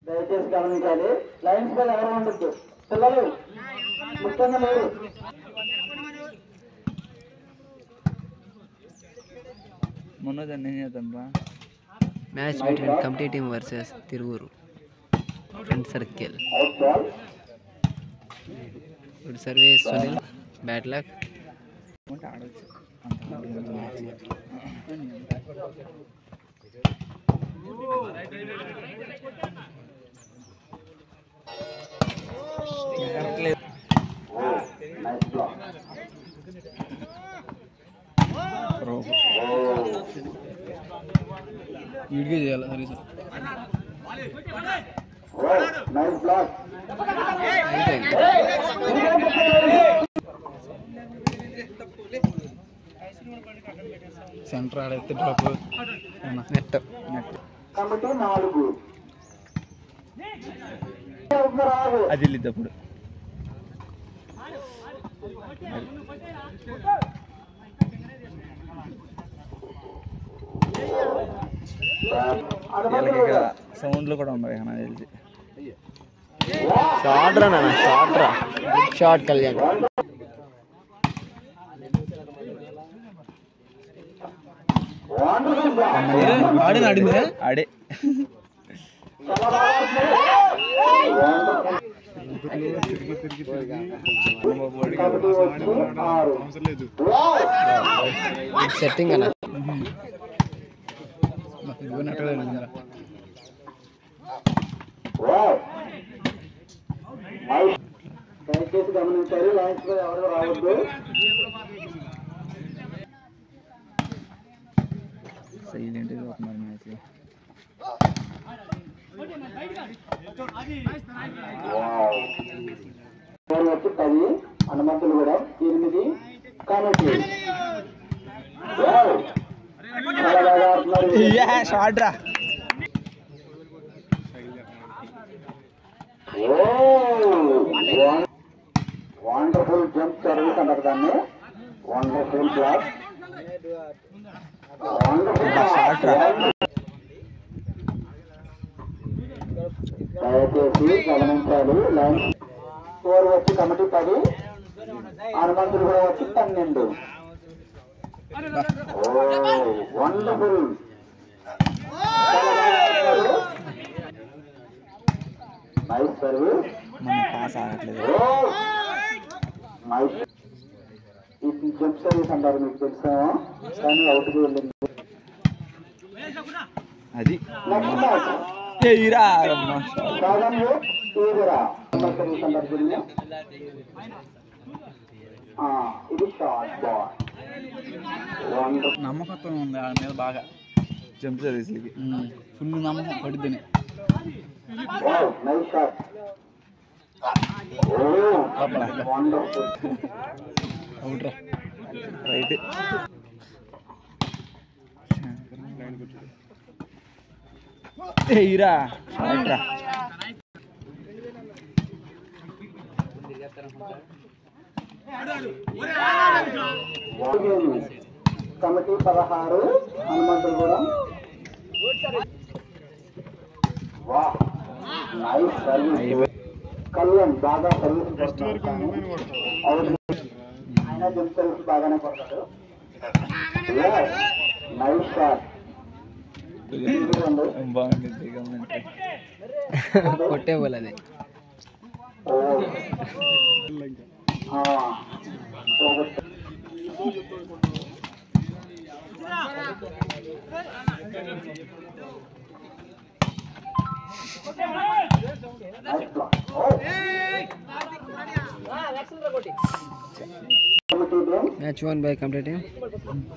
దయచేసి గమనించాలి లైన్స్ పై ఎవరు ఉండొద్దు పిల్లలు ముఖ్యంగా లేరు మనోజ్ అన్న ఏం చేద్దాం రా match between committee team versus Tiruvuru friend circle out ball good service Sunil bat luck అంటే ఆడొచ్చు అంత మ్యాచ్ నైస్ బ్లాక్ వీడియో చేయాలి సరే సార్ నైస్ బ్లాక్ సెంటర్ ఆడైతే డ్రాప్ నెట్ నెట్ కమిటీ నాలుగు రాదు అది వెళ్ళిద్ది అప్పుడు వీళ్ళకి ఇక సౌండ్లు కూడా ఉన్నాయి నాకు తెలిసి షార్ట్ రా నాన్న షార్ట్ రా good shot Kalyan wonderful block ఆడి ఆడిందే ఆడే కమిటీ వచ్చి ఆరు సెట్టింగ్ అన్న ఇవ్వనట్టుగా వెళ్ళిందిరా దయచేసి గమనించాలి లైన్స్ పై ఎవరు రావద్దు సైలెంట్గా అవుతున్నారు మ్యాచ్ ఫోర్ వచ్చి పది హనుమంతులు కూడా ఎనిమిది కమిటీ వావ్. చాలా బాగా ఆడుతున్నారు. షార్ట్ రా వండర్ఫుల్ జంప్ సర్వీస్ అంటారు దాన్ని వండర్ఫుల్ బ్లాక్ Shot రా. దయచేసి గమనించాలి లైన్ ఫోర్ వచ్చి కమిటీ పది హనుమంతులు కూడా వచ్చి పన్నెండు వండర్ఫుల్ నైస్ సర్వీస్ మన పాస్ ఆగట్లేదు నైస్ ఈ జంప్ సర్వీస్ అంటారు మీకు తెలుసా కానీ అవుట్కి వెళ్ళింది అది నెక్స్ట్ మ్యాచ్ ఏయిరా సాగంలో ఈగురా జంప్ సర్వీస్ అంటారు దీన్ని ఆ, ఇది షార్ట్ బాల్ వండర్ నమ్మకత్వం ఉంది ఆ మీద బాగా జంప్ సర్వీస్లకి ఫుల్ నమ్మకం పడుద్దని wow nice shot oh wonderful out రా రైట్ ఏయిరా షార్ట్ రా కమిటీ పదహారు హనుమంతులు కూడా వా నైస్ సర్వీస్ కళ్యాణ్ బాగా సర్వీస్ చేస్తున్నాడు అవును ఆయన జంప్ సర్వీస్ బాగానే కొడతాడు నైస్ షాట్ బాగుంది గమనించి కొట్టే పోలే అది committee match one by complete